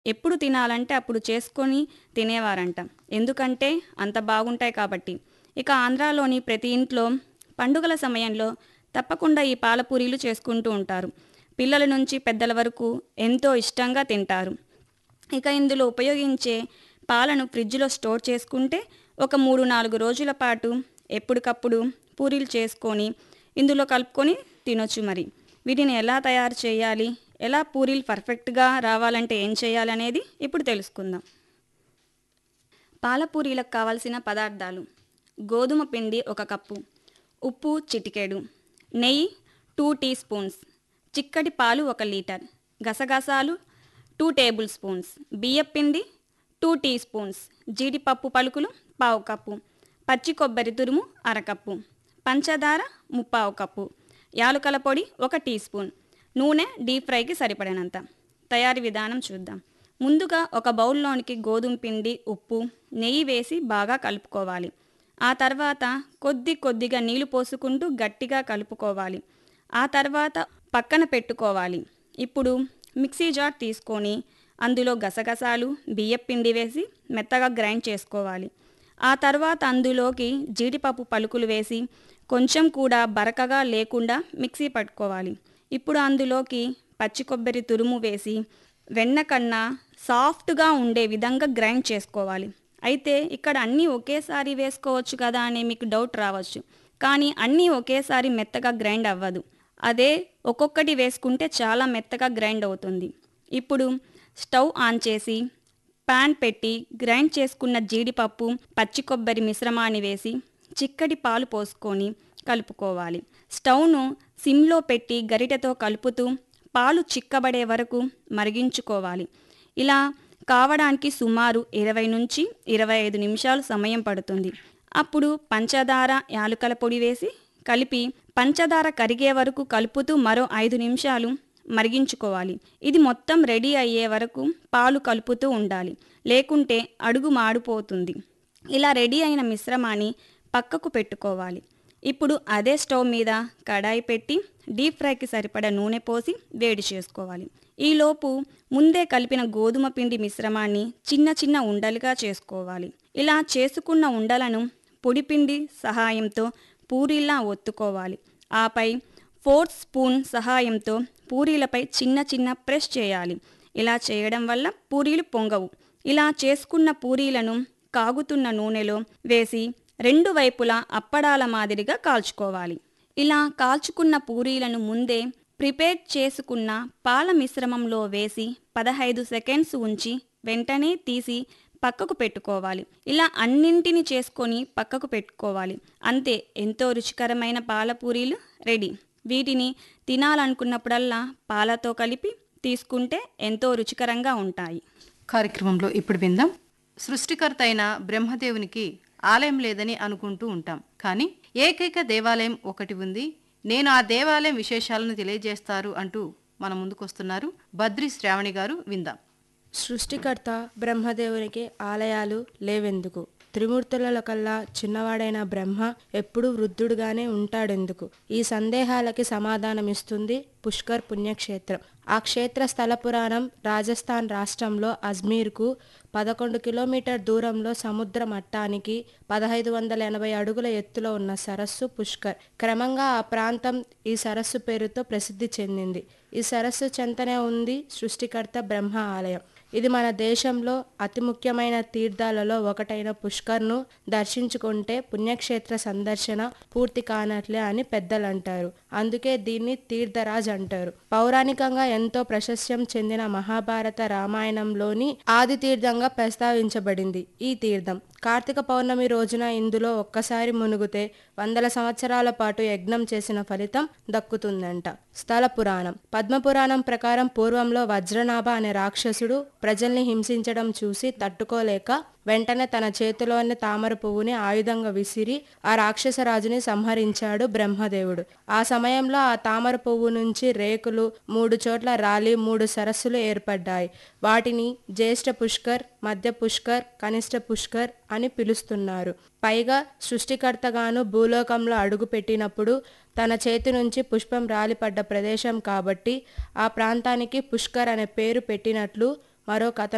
ఎప్పుడు తినాలంటే అప్పుడు చేసుకొని తినేవారంట ఎందుకంటే అంత బాగుంటాయి కాబట్టి ఇక ఆంధ్రాలోని ప్రతి ఇంట్లో పండుగల సమయంలో తప్పకుండా ఈ పాలపూరీలు చేసుకుంటూ ఉంటారు పిల్లల నుంచి పెద్దల వరకు ఎంతో ఇష్టంగా తింటారు ఇక ఇందులో ఉపయోగించే పాలను ఫ్రిడ్జ్లో స్టోర్ చేసుకుంటే ఒక మూడు నాలుగు రోజుల పాటు ఎప్పటికప్పుడు పూరీలు చేసుకొని ఇందులో కలుపుకొని తినొచ్చు మరి వీటిని ఎలా తయారు చేయాలి ఎలా పూరీలు పర్ఫెక్ట్గా రావాలంటే ఏం చేయాలి అనేది ఇప్పుడు తెలుసుకుందాం పాలపూరీలకు కావాల్సిన పదార్థాలు గోధుమ పిండి ఒక కప్పు ఉప్పు చిటికెడు నెయ్యి టూ టీ స్పూన్స్ చిక్కటి పాలు ఒక లీటర్ గసగసాలు టూ టేబుల్ స్పూన్స్ బియ్యపిండి టూ టీ స్పూన్స్ జీడిపప్పు పలుకులు పావు కప్పు పచ్చి కొబ్బరి తురుము అరకప్పు పంచదార ముప్పావు కప్పు యాలుకల పొడి ఒక టీ స్పూన్ నూనె డీప్ ఫ్రైకి సరిపడినంత తయారీ విధానం చూద్దాం ముందుగా ఒక బౌల్లోనికి గోధుమ పిండి ఉప్పు నెయ్యి వేసి బాగా కలుపుకోవాలి ఆ తర్వాత కొద్ది కొద్దిగా నీళ్లు పోసుకుంటూ గట్టిగా కలుపుకోవాలి ఆ తర్వాత పక్కన పెట్టుకోవాలి ఇప్పుడు మిక్సీ జార్ తీసుకొని అందులో గసగసాలు బియ్యపిండి వేసి మెత్తగా గ్రైండ్ చేసుకోవాలి ఆ తర్వాత అందులోకి జీడిపప్పు పలుకులు వేసి కొంచెం కూడా బరకగా లేకుండా మిక్సీ పట్టుకోవాలి ఇప్పుడు అందులోకి పచ్చి కొబ్బరి తురుము వేసి వెన్న కన్నా సాఫ్ట్గా ఉండే విధంగా గ్రైండ్ చేసుకోవాలి అయితే ఇక్కడ అన్నీ ఒకేసారి వేసుకోవచ్చు కదా అని మీకు డౌట్ రావచ్చు కానీ అన్నీ ఒకేసారి మెత్తగా గ్రైండ్ అవ్వదు అదే ఒక్కొక్కటి వేసుకుంటే చాలా మెత్తగా గ్రైండ్ అవుతుంది ఇప్పుడు స్టవ్ ఆన్ చేసి పాన్ పెట్టి గ్రైండ్ చేసుకున్న జీడిపప్పు పచ్చి కొబ్బరి మిశ్రమాన్ని వేసి చిక్కటి పాలు పోసుకొని కలుపుకోవాలి స్టవ్ను సిమ్లో పెట్టి గరిటెతో కలుపుతూ పాలు చిక్కబడే వరకు మరిగించుకోవాలి ఇలా కావడానికి సుమారు ఇరవై నుంచి ఇరవై ఐదు నిమిషాలు సమయం పడుతుంది అప్పుడు పంచదార యాలుకల పొడి వేసి కలిపి పంచదార కరిగే వరకు కలుపుతూ మరో ఐదు నిమిషాలు మరిగించుకోవాలి ఇది మొత్తం రెడీ అయ్యే వరకు పాలు కలుపుతూ ఉండాలి లేకుంటే అడుగు మాడిపోతుంది ఇలా రెడీ అయిన మిశ్రమాన్ని పక్కకు పెట్టుకోవాలి ఇప్పుడు అదే స్టవ్ మీద కడాయి పెట్టి డీప్ ఫ్రైకి సరిపడా నూనె పోసి వేడి చేసుకోవాలి ఈలోపు ముందే కలిపిన గోధుమ పిండి మిశ్రమాన్ని చిన్న చిన్న ఉండలుగా చేసుకోవాలి ఇలా చేసుకున్న ఉండలను పొడిపిండి సహాయంతో పూరీలా ఒత్తుకోవాలి ఆపై ఫోర్త్ స్పూన్ సహాయంతో పూరీలపై చిన్న చిన్న ప్రెస్ చేయాలి ఇలా చేయడం వల్ల పూరీలు పొంగవు ఇలా చేసుకున్న పూరీలను కాగుతున్న నూనెలో వేసి రెండు వైపులా అప్పడాల మాదిరిగా కాల్చుకోవాలి ఇలా కాల్చుకున్న పూరీలను ముందే ప్రిపేర్ చేసుకున్న పాల మిశ్రమంలో వేసి పదహైదు సెకండ్స్ ఉంచి వెంటనే తీసి పక్కకు పెట్టుకోవాలి ఇలా అన్నింటిని చేసుకొని పక్కకు పెట్టుకోవాలి అంతే ఎంతో రుచికరమైన పాల పూరీలు రెడీ వీటిని తినాలనుకున్నప్పుడల్లా పాలతో కలిపి తీసుకుంటే ఎంతో రుచికరంగా ఉంటాయి కార్యక్రమంలో ఇప్పుడు విందాం సృష్టికర్త అయిన బ్రహ్మదేవునికి ఆలయం లేదని అనుకుంటూ ఉంటాం కానీ ఏకైక దేవాలయం ఒకటి ఉంది నేను ఆ దేవాలయం విశేషాలను తెలియజేస్తారు అంటూ మన ముందుకొస్తున్నారు బద్రి శ్రావణి గారు విందాం సృష్టికర్త బ్రహ్మదేవునికి ఆలయాలు లేవెందుకు త్రిమూర్తులలో కల్లా చిన్నవాడైన బ్రహ్మ ఎప్పుడూ వృద్ధుడుగానే ఉంటాడెందుకు ఈ సందేహాలకి సమాధానమిస్తుంది పుష్కర్ పుణ్యక్షేత్రం ఆ క్షేత్ర స్థల పురాణం రాజస్థాన్ రాష్ట్రంలో అజ్మీర్కు పదకొండు కిలోమీటర్ దూరంలో సముద్ర మట్టానికి పదహైదు వందల ఎనభై అడుగుల ఎత్తులో ఉన్న సరస్సు పుష్కర్ క్రమంగా ఆ ప్రాంతం ఈ సరస్సు పేరుతో ప్రసిద్ధి చెందింది ఈ సరస్సు చెంతనే ఉంది సృష్టికర్త బ్రహ్మ ఆలయం ఇది మన దేశంలో అతి ముఖ్యమైన తీర్థాలలో ఒకటైన పుష్కర్ను దర్శించుకుంటే పుణ్యక్షేత్ర సందర్శన పూర్తి కానట్లే అని పెద్దలు అంటారు అందుకే దీన్ని తీర్థరాజ్ అంటారు పౌరాణికంగా ఎంతో ప్రశస్యం చెందిన మహాభారత రామాయణంలోని ఆది తీర్థంగా ప్రస్తావించబడింది ఈ తీర్థం కార్తీక పౌర్ణమి రోజున ఇందులో ఒక్కసారి మునుగుతే వందల సంవత్సరాల పాటు యజ్ఞం చేసిన ఫలితం దక్కుతుందంట స్థల పురాణం పద్మపురాణం ప్రకారం పూర్వంలో వజ్రనాభ అనే రాక్షసుడు ప్రజల్ని హింసించడం చూసి తట్టుకోలేక వెంటనే తన చేతిలోని తామర పువ్వుని ఆయుధంగా విసిరి ఆ రాక్షసరాజుని సంహరించాడు బ్రహ్మదేవుడు ఆ సమయంలో ఆ తామర పువ్వు నుంచి రేకులు మూడు చోట్ల రాలి మూడు సరస్సులు ఏర్పడ్డాయి వాటిని జ్యేష్ఠ పుష్కర్ మధ్య పుష్కర్ కనిష్ట పుష్కర్ అని పిలుస్తున్నారు పైగా సృష్టికర్తగాను భూలోకంలో అడుగు పెట్టినప్పుడు తన చేతి నుంచి పుష్పం రాలిపడ్డ ప్రదేశం కాబట్టి ఆ ప్రాంతానికి పుష్కర్ అనే పేరు పెట్టినట్లు మరో కథనం